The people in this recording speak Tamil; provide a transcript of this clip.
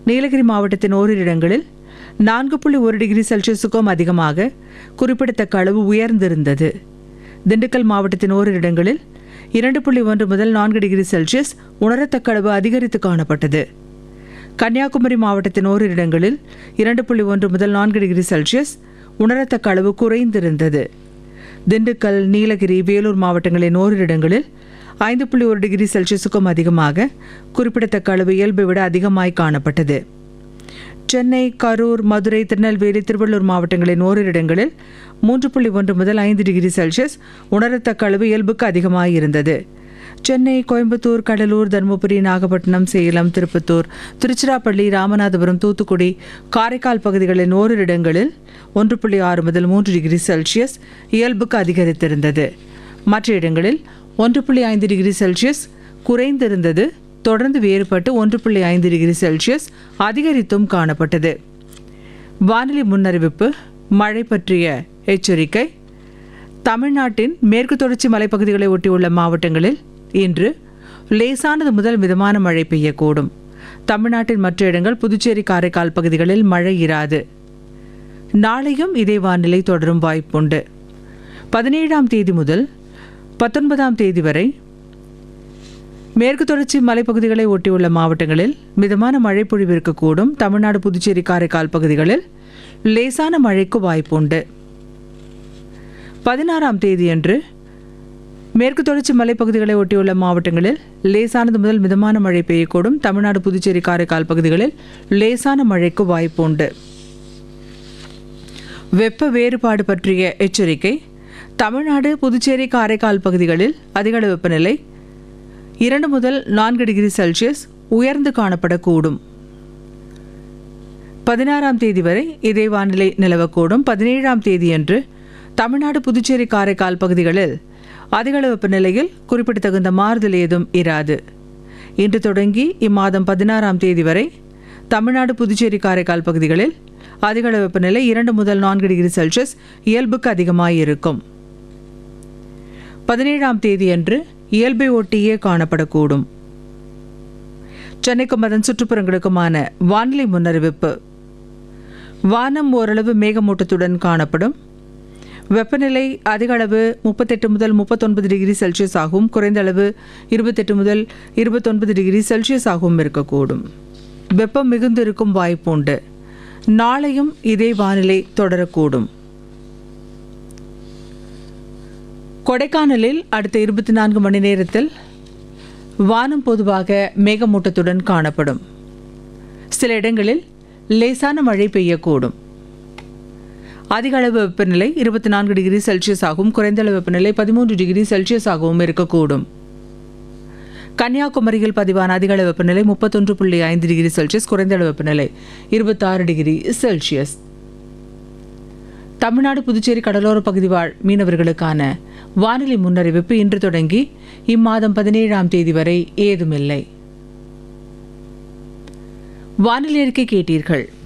நீலகிரி மாவட்டத்தின் ஓரிரு இடங்களில் நான்கு புள்ளி ஒரு டிகிரி செல்சியஸுக்கும் அதிகமாக குறிப்பிடத்தக்க அளவு உயர்ந்திருந்தது திண்டுக்கல் மாவட்டத்தின் ஓரிரு இடங்களில் இரண்டு புள்ளி ஒன்று முதல் நான்கு டிகிரி செல்சியஸ் உணரத்தக்க அளவு அதிகரித்து காணப்பட்டது கன்னியாகுமரி மாவட்டத்தின் ஓரிரு இடங்களில் இரண்டு புள்ளி ஒன்று முதல் நான்கு டிகிரி செல்சியஸ் உணரத்தக்க அளவு குறைந்திருந்தது திண்டுக்கல் நீலகிரி வேலூர் மாவட்டங்களின் ஓரிரு இடங்களில் ஐந்து புள்ளி ஒரு டிகிரி செல்சியஸுக்கும் அதிகமாக குறிப்பிடத்தக்க அளவு இயல்பை விட அதிகமாய் காணப்பட்டது சென்னை கரூர் மதுரை திருநெல்வேலி திருவள்ளூர் மாவட்டங்களின் ஓரிரு இடங்களில் மூன்று புள்ளி ஒன்று முதல் ஐந்து டிகிரி செல்சியஸ் உணரத்தக்க அளவு இயல்புக்கு அதிகமாக இருந்தது சென்னை கோயம்புத்தூர் கடலூர் தருமபுரி நாகப்பட்டினம் சேலம் திருப்பத்தூர் திருச்சிராப்பள்ளி ராமநாதபுரம் தூத்துக்குடி காரைக்கால் பகுதிகளின் ஓரிரு இடங்களில் ஒன்று புள்ளி ஆறு முதல் மூன்று டிகிரி செல்சியஸ் இயல்புக்கு அதிகரித்திருந்தது மற்ற இடங்களில் ஒன்று புள்ளி ஐந்து டிகிரி செல்சியஸ் குறைந்திருந்தது தொடர்ந்து வேறுபட்டு ஒன்று புள்ளி ஐந்து டிகிரி செல்சியஸ் அதிகரித்தும் காணப்பட்டது வானிலை முன்னறிவிப்பு மழை பற்றிய எச்சரிக்கை தமிழ்நாட்டின் மேற்கு தொடர்ச்சி மலைப்பகுதிகளை ஒட்டியுள்ள மாவட்டங்களில் இன்று லேசானது முதல் மிதமான மழை பெய்யக்கூடும் தமிழ்நாட்டின் மற்ற இடங்கள் புதுச்சேரி காரைக்கால் பகுதிகளில் மழை இராது நாளையும் இதே வானிலை தொடரும் வாய்ப்புண்டு பதினேழாம் தேதி முதல் பத்தொன்பதாம் தேதி வரை மேற்கு தொடர்ச்சி மலைப்பகுதிகளை ஒட்டியுள்ள மாவட்டங்களில் மிதமான மழை பொழிவு இருக்கக்கூடும் தமிழ்நாடு புதுச்சேரி காரைக்கால் பகுதிகளில் லேசான மழைக்கு வாய்ப்புண்டு பதினாறாம் தேதியன்று மேற்கு தொடர்ச்சி மலைப்பகுதிகளை ஒட்டியுள்ள மாவட்டங்களில் லேசானது முதல் மிதமான மழை பெய்யக்கூடும் தமிழ்நாடு புதுச்சேரி காரைக்கால் பகுதிகளில் லேசான மழைக்கு வாய்ப்புண்டு வெப்ப வேறுபாடு பற்றிய எச்சரிக்கை தமிழ்நாடு புதுச்சேரி காரைக்கால் பகுதிகளில் அதிகளவு வெப்பநிலை இரண்டு முதல் நான்கு டிகிரி செல்சியஸ் உயர்ந்து காணப்படக்கூடும் பதினாறாம் தேதி வரை இதே வானிலை நிலவக்கூடும் பதினேழாம் தேதியன்று தமிழ்நாடு புதுச்சேரி காரைக்கால் பகுதிகளில் அதிகளவு வெப்பநிலையில் குறிப்பிடத்தகுந்த மாறுதல் ஏதும் இராது இன்று தொடங்கி இம்மாதம் பதினாறாம் தேதி வரை தமிழ்நாடு புதுச்சேரி காரைக்கால் பகுதிகளில் அதிகளவு வெப்பநிலை இரண்டு முதல் நான்கு டிகிரி செல்சியஸ் இயல்புக்கு அதிகமாயிருக்கும் பதினேழாம் தேதியன்று இயல்பை ஒட்டியே காணப்படக்கூடும் சென்னைக்கும் அதன் சுற்றுப்புறங்களுக்குமான வானிலை முன்னறிவிப்பு வானம் ஓரளவு மேகமூட்டத்துடன் காணப்படும் வெப்பநிலை அதிக அளவு முப்பத்தெட்டு முதல் முப்பத்தொன்பது டிகிரி செல்சியஸ் ஆகவும் குறைந்த அளவு இருபத்தெட்டு முதல் இருபத்தொன்பது டிகிரி செல்சியஸ் ஆகவும் இருக்கக்கூடும் வெப்பம் மிகுந்திருக்கும் வாய்ப்பு உண்டு நாளையும் இதே வானிலை தொடரக்கூடும் கொடைக்கானலில் அடுத்த இருபத்தி நான்கு மணி நேரத்தில் வானம் பொதுவாக மேகமூட்டத்துடன் காணப்படும் சில இடங்களில் லேசான மழை பெய்யக்கூடும் அதிக அளவு வெப்பநிலை இருபத்தி நான்கு டிகிரி செல்சியஸ் ஆகவும் குறைந்த அளவு வெப்பநிலை பதிமூன்று டிகிரி செல்சியஸ் ஆகவும் இருக்கக்கூடும் கன்னியாகுமரியில் பதிவான அதிக அளவு வெப்பநிலை முப்பத்தொன்று புள்ளி ஐந்து டிகிரி செல்சியஸ் குறைந்த அளவு வெப்பநிலை இருபத்தாறு டிகிரி செல்சியஸ் தமிழ்நாடு புதுச்சேரி கடலோர பகுதி வாழ் மீனவர்களுக்கான வானிலை முன்னறிவிப்பு இன்று தொடங்கி இம்மாதம் பதினேழாம் தேதி வரை ஏதுமில்லை வானிலை அறிக்கை கேட்டீர்கள்